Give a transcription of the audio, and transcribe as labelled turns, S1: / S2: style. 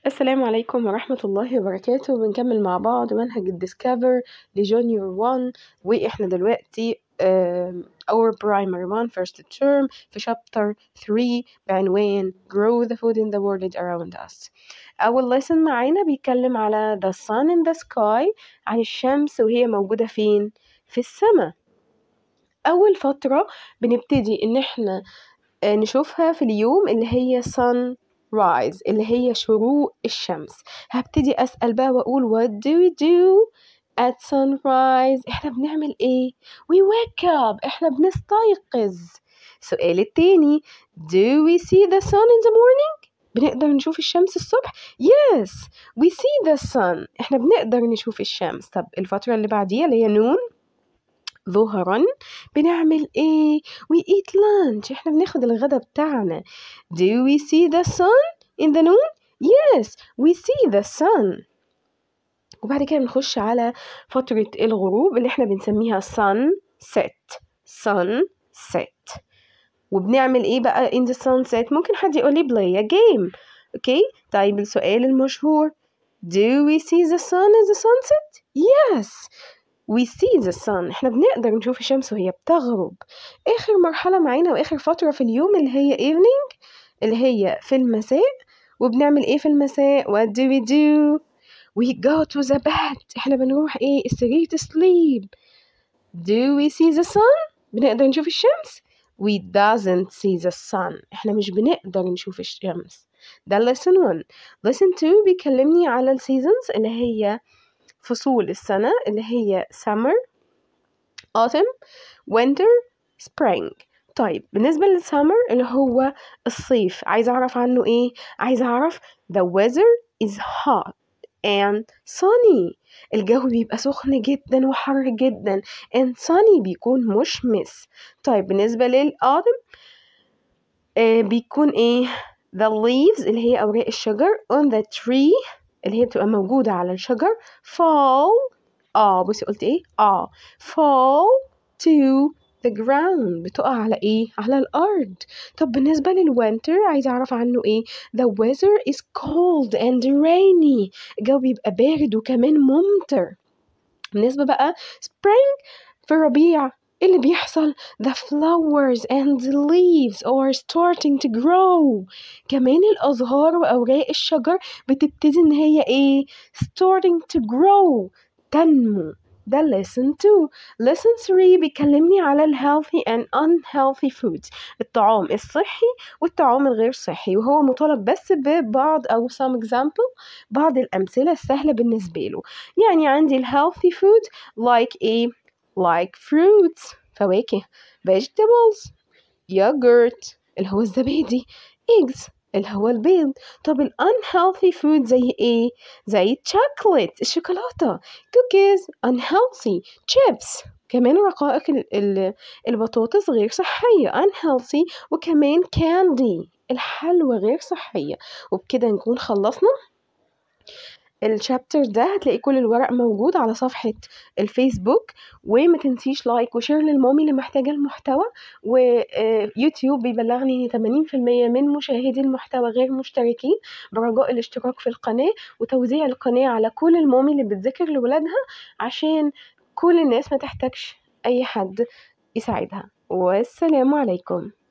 S1: السلام عليكم ورحمة الله وبركاته بنكمل مع بعض منهج الديسكفر لجونيور 1 وإحنا دلوقتي آم، our primary one first term في chapter 3 بعنوان grow the food in the world around us أول lesson معانا بيتكلم على the sun in the sky عن الشمس وهي موجودة فين في السماء أول فترة بنبتدي إن إحنا آه، نشوفها في اليوم اللي هي sun rise اللي هي شروق الشمس هبتدي أسأل بقى وأقول what do we do at sunrise إحنا بنعمل إيه we wake up إحنا بنستيقظ السؤال التاني do we see the sun in the morning بنقدر نشوف الشمس الصبح yes we see the sun إحنا بنقدر نشوف الشمس طب الفترة اللي بعديها اللي هي نون ظهرا بنعمل ايه we eat lunch احنا بناخد الغدا بتاعنا do we see the sun in the noon yes we see the sun وبعد كده بنخش على فترة الغروب اللي احنا بنسميها sunset sunset وبنعمل ايه بقى in the sunset ممكن حد يقول لي play a game اوكي طيب السؤال المشهور do we see the sun in the sunset yes we see the sun احنا بنقدر نشوف الشمس وهي بتغرب اخر مرحلة معانا واخر فترة في اليوم اللي هي evening اللي هي في المساء وبنعمل ايه في المساء what do we do we go to the bed احنا بنروح ايه السرير to sleep do we see the sun بنقدر نشوف الشمس we doesn't see the sun احنا مش بنقدر نشوف الشمس ده lesson 1 lesson 2 بيكلمني على السيزونز اللي هي فصول السنة اللي هي summer autumn winter spring طيب بالنسبة للسمر اللي هو الصيف عايزة أعرف عنه إيه؟ عايزة أعرف the weather is hot and sunny الجو بيبقى سخن جدا وحر جدا and sunny بيكون مشمس طيب بالنسبة للأوتم آه بيكون إيه the leaves اللي هي أوراق الشجر on the tree اللي هي بتبقى موجودة على الشجر fall اه بصي قلت ايه اه fall to the ground بتقع على ايه على الارض طب بالنسبة للوينتر عايزة اعرف عنه ايه the weather is cold and rainy الجو بيبقى بارد وكمان ممطر بالنسبة بقى spring في الربيع إيه اللي بيحصل the flowers and the leaves are starting to grow كمان الأزهار وأوراق الشجر بتبتدي إن هي إيه starting to grow تنمو ده lesson 2 lesson 3 بيكلمني على ال healthy and unhealthy foods الطعام الصحي والطعام الغير صحي وهو مطالب بس ببعض أو some example بعض الأمثلة السهلة بالنسبة له يعني عندي ال healthy food like إيه like fruits فواكه vegetables yogurt اللي هو الزبادي eggs اللي هو البيض طب ال unhealthy food زي ايه زي chocolate الشوكولاتة cookies unhealthy chips كمان رقائق ال- ال- البطاطس غير صحية unhealthy وكمان candy الحلوى غير صحية وبكده نكون خلصنا الشابتر ده هتلاقي كل الورق موجود على صفحة الفيسبوك وما تنسيش لايك وشير للمامي اللي محتاجة المحتوى ويوتيوب بيبلغني ان 80% من مشاهدي المحتوى غير مشتركين برجاء الاشتراك في القناة وتوزيع القناة على كل المامي اللي بتذاكر لولادها عشان كل الناس ما تحتاجش اي حد يساعدها والسلام عليكم